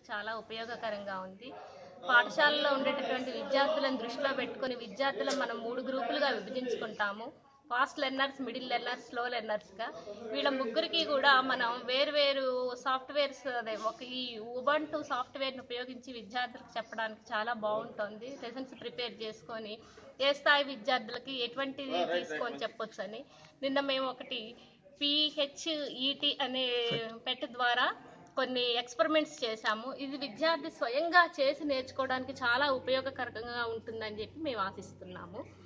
చాలా ఉపయోగకరంగా ఉంది పాఠశాలలో ఉండేటటువంటి విద్యార్థులను దృష్టిలో పెట్టుకొని విద్యార్థులను మనం మూడు గ్రూపులుగా విభజించుకుంటాము fast learners middle learners slow లెర్నర్స్గా వీళ్ళ ముగ్గురికి కూడా మనం వేర్వేరు సాఫ్ట్వేర్స్ అదే ఒక ఈ ఉబంటు సాఫ్ట్వేర్ని ఉపయోగించి విద్యార్థులకు చెప్పడానికి చాలా బాగుంటుంది లెసన్స్ ప్రిపేర్ చేసుకొని ఏ స్థాయి విద్యార్థులకి ఎటువంటిది తీసుకొని చెప్పొచ్చు అని నిన్న మేము ఒకటి పిహెచ్ఈటి అనే పెట్ ద్వారా కొన్ని ఎక్స్పెరిమెంట్స్ చేశాము ఇది విద్యార్థి స్వయంగా చేసి నేర్చుకోవడానికి చాలా ఉపయోగకరంగా ఉంటుందని చెప్పి మేము ఆశిస్తున్నాము